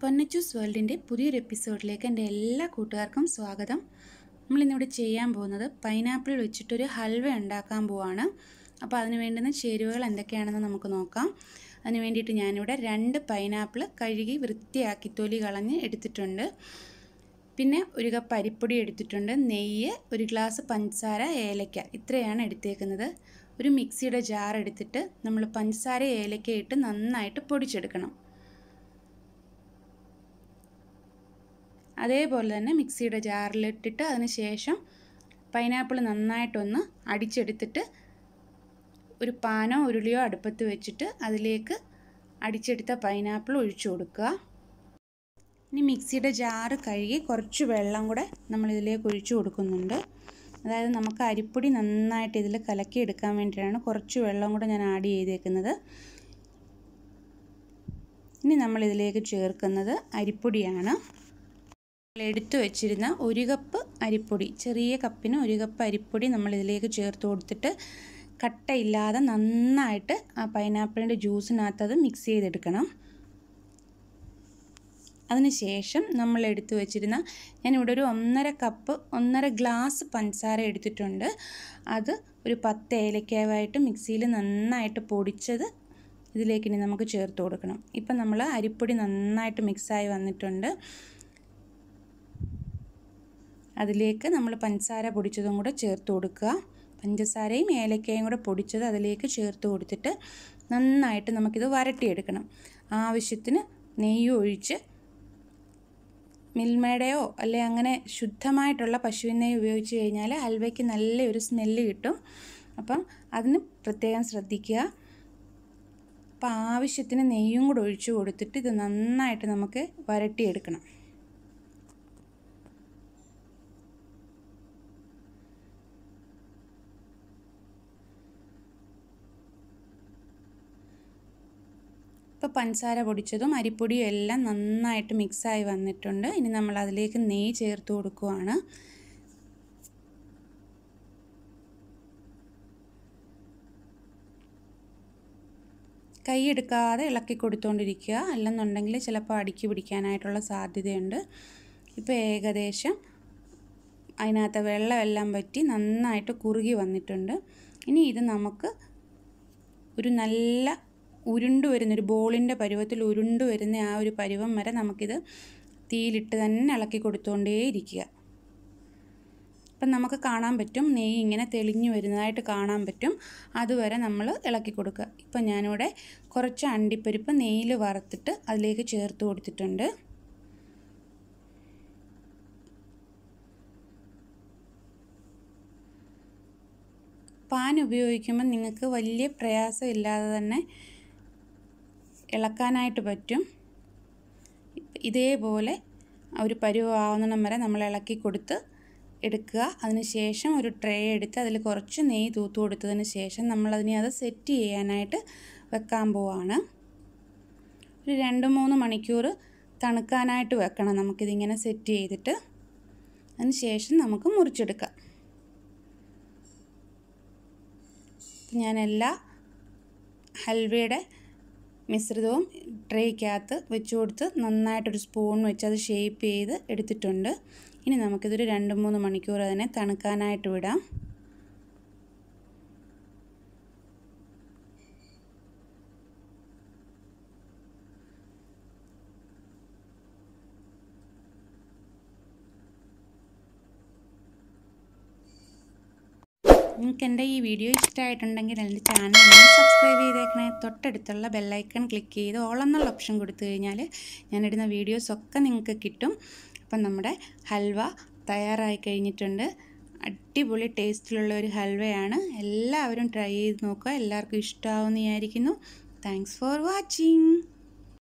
പൊന്നച്ചൂസ് വേൾഡിൻ്റെ പുതിയൊരു എപ്പിസോഡിലേക്ക് എൻ്റെ എല്ലാ കൂട്ടുകാർക്കും സ്വാഗതം നമ്മളിന്നിവിടെ ചെയ്യാൻ പോകുന്നത് പൈനാപ്പിൾ വെച്ചിട്ടൊരു ഹൽവ ഉണ്ടാക്കാൻ പോവാണ് അപ്പോൾ അതിന് വേണ്ടുന്ന ചേരുവകൾ എന്തൊക്കെയാണെന്ന് നമുക്ക് നോക്കാം അതിന് വേണ്ടിയിട്ട് ഞാനിവിടെ രണ്ട് പൈനാപ്പിൾ കഴുകി വൃത്തിയാക്കി തൊലി കളഞ്ഞ് എടുത്തിട്ടുണ്ട് പിന്നെ ഒരു കപ്പ് അരിപ്പൊടി എടുത്തിട്ടുണ്ട് നെയ്യ് ഒരു ഗ്ലാസ് പഞ്ചസാര ഏലക്ക ഇത്രയാണ് എടുത്തേക്കുന്നത് ഒരു മിക്സിയുടെ ജാർ എടുത്തിട്ട് നമ്മൾ പഞ്ചസാര ഏലക്ക ഇട്ട് നന്നായിട്ട് പൊടിച്ചെടുക്കണം അതേപോലെ തന്നെ മിക്സിയുടെ ജാറിലിട്ടിട്ട് അതിന് ശേഷം പൈനാപ്പിൾ നന്നായിട്ടൊന്ന് അടിച്ചെടുത്തിട്ട് ഒരു പാനോ ഉരുളിയോ അടുപ്പത്ത് വെച്ചിട്ട് അതിലേക്ക് അടിച്ചെടുത്ത പൈനാപ്പിൾ ഒഴിച്ചു കൊടുക്കുക ഇനി മിക്സിയുടെ ജാറ് കഴുകി കുറച്ച് വെള്ളം കൂടെ നമ്മൾ ഇതിലേക്ക് ഒഴിച്ചു കൊടുക്കുന്നുണ്ട് അതായത് നമുക്ക് അരിപ്പൊടി നന്നായിട്ട് ഇതിൽ കലക്കി എടുക്കാൻ വേണ്ടിയിട്ടാണ് കുറച്ച് വെള്ളം കൂടെ ഞാൻ ആഡ് ചെയ്തേക്കുന്നത് ഇനി നമ്മൾ ഇതിലേക്ക് ചേർക്കുന്നത് അരിപ്പൊടിയാണ് എടുത്തു വെച്ചിരുന്ന ഒരു കപ്പ് അരിപ്പൊടി ചെറിയ കപ്പിന് ഒരു കപ്പ് അരിപ്പൊടി നമ്മൾ ഇതിലേക്ക് ചേർത്ത് കൊടുത്തിട്ട് കട്ടയില്ലാതെ നന്നായിട്ട് ആ പൈനാപ്പിളിൻ്റെ ജ്യൂസിനകത്ത് അത് മിക്സ് ചെയ്തെടുക്കണം അതിനുശേഷം നമ്മൾ എടുത്തു വെച്ചിരുന്ന ഞാനിവിടെ ഒരു ഒന്നര കപ്പ് ഒന്നര ഗ്ലാസ് പഞ്ചസാര എടുത്തിട്ടുണ്ട് അത് ഒരു പത്ത് ഏലക്കാവായിട്ട് മിക്സിയിൽ നന്നായിട്ട് പൊടിച്ചത് ഇതിലേക്ക് ഇനി നമുക്ക് ചേർത്ത് കൊടുക്കണം ഇപ്പം നമ്മൾ അരിപ്പൊടി നന്നായിട്ട് മിക്സായി വന്നിട്ടുണ്ട് അതിലേക്ക് നമ്മൾ പഞ്ചസാര പൊടിച്ചതും കൂടെ ചേർത്ത് കൊടുക്കുക പഞ്ചസാരയും ഏലക്കയും കൂടെ പൊടിച്ചത് അതിലേക്ക് ചേർത്ത് കൊടുത്തിട്ട് നന്നായിട്ട് നമുക്കിത് വരട്ടിയെടുക്കണം ആവശ്യത്തിന് നെയ്യ് ഒഴിച്ച് മിൽമയുടെയോ അല്ലെ അങ്ങനെ ശുദ്ധമായിട്ടുള്ള പശുവിൻ നെയ്യ് ഉപയോഗിച്ച് കഴിഞ്ഞാൽ ഹൽവയ്ക്ക് നല്ലൊരു സ്മെല്ല് കിട്ടും അപ്പം അതിന് പ്രത്യേകം ശ്രദ്ധിക്കുക അപ്പം ആവശ്യത്തിന് നെയ്യും കൂടെ ഒഴിച്ച് കൊടുത്തിട്ട് ഇത് നന്നായിട്ട് നമുക്ക് വരട്ടിയെടുക്കണം ഇപ്പോൾ പഞ്ചസാര പൊടിച്ചതും അരിപ്പൊടിയും എല്ലാം നന്നായിട്ട് മിക്സായി വന്നിട്ടുണ്ട് ഇനി നമ്മൾ അതിലേക്ക് നെയ്യ് ചേർത്ത് കൊടുക്കുവാണ് കൈയെടുക്കാതെ ഇളക്കി കൊടുത്തുകൊണ്ടിരിക്കുക അല്ലെന്നുണ്ടെങ്കിൽ ചിലപ്പോൾ അടുക്കി പിടിക്കാനായിട്ടുള്ള സാധ്യതയുണ്ട് ഇപ്പോൾ ഏകദേശം അതിനകത്ത് വെള്ളമെല്ലാം വറ്റി നന്നായിട്ട് കുറുകി വന്നിട്ടുണ്ട് ഇനി ഇത് നമുക്ക് ഒരു നല്ല ഉരുണ്ടു വരുന്ന ഒരു ബോളിൻ്റെ പരുവത്തിൽ ഉരുണ്ടു വരുന്ന ആ ഒരു പരുവം വരെ നമുക്കിത് തീയിലിട്ട് തന്നെ ഇളക്കി കൊടുത്തുകൊണ്ടേ ഇരിക്കുക അപ്പം നമുക്ക് കാണാൻ പറ്റും നെയ്യ് ഇങ്ങനെ തെളിഞ്ഞു വരുന്നതായിട്ട് കാണാൻ പറ്റും അതുവരെ നമ്മൾ ഇളക്കി കൊടുക്കുക ഇപ്പം ഞാനിവിടെ കുറച്ച് അണ്ടിപ്പരിപ്പ് നെയ്യിൽ വറുത്തിട്ട് അതിലേക്ക് ചേർത്ത് കൊടുത്തിട്ടുണ്ട് പാൻ ഉപയോഗിക്കുമ്പോൾ നിങ്ങൾക്ക് വലിയ പ്രയാസം ഇല്ലാതെ തന്നെ ഇളക്കാനായിട്ട് പറ്റും ഇതേപോലെ ഒരു പരുവാവുന്നിടം വരെ നമ്മൾ ഇളക്കി കൊടുത്ത് എടുക്കുക അതിനുശേഷം ഒരു ട്രേ എടുത്ത് അതിൽ കുറച്ച് നെയ്യ് തൂത്ത് കൊടുത്തതിന് ശേഷം നമ്മളതിനെ അത് സെറ്റ് ചെയ്യാനായിട്ട് വെക്കാൻ പോവാണ് ഒരു രണ്ട് മൂന്ന് മണിക്കൂർ തണുക്കാനായിട്ട് വെക്കണം നമുക്കിതിങ്ങനെ സെറ്റ് ചെയ്തിട്ട് അതിന് ശേഷം നമുക്ക് മുറിച്ചെടുക്കാം ഞാൻ എല്ലാ ഹൽവയുടെ മിശ്രിതവും ട്രേക്കകത്ത് വെച്ച് കൊടുത്ത് നന്നായിട്ടൊരു സ്പൂൺ വെച്ച് അത് ഷേപ്പ് ചെയ്ത് എടുത്തിട്ടുണ്ട് ഇനി നമുക്കിതൊരു രണ്ട് മൂന്ന് മണിക്കൂർ അതിനെ തണുക്കാനായിട്ട് വിടാം നിങ്ങൾക്ക് എൻ്റെ ഈ വീഡിയോ ഇഷ്ടമായിട്ടുണ്ടെങ്കിൽ എൻ്റെ ചാനൽ ഒന്ന് സബ്സ്ക്രൈബ് ചെയ്തേക്കണേ തൊട്ടടുത്തുള്ള ബെല്ലൈക്കൺ ക്ലിക്ക് ചെയ്ത് ഓൾ എന്നുള്ള ഓപ്ഷൻ കൊടുത്തു കഴിഞ്ഞാൽ ഞാനിടുന്ന വീഡിയോസൊക്കെ നിങ്ങൾക്ക് കിട്ടും അപ്പം നമ്മുടെ ഹൽവ തയ്യാറായി കഴിഞ്ഞിട്ടുണ്ട് അടിപൊളി ടേസ്റ്റിലുള്ള ഒരു ഹൽവയാണ് എല്ലാവരും ട്രൈ ചെയ്ത് നോക്കുക എല്ലാവർക്കും ഇഷ്ടമാവുമെന്ന് വിചാരിക്കുന്നു താങ്ക്സ് ഫോർ വാച്ചിങ്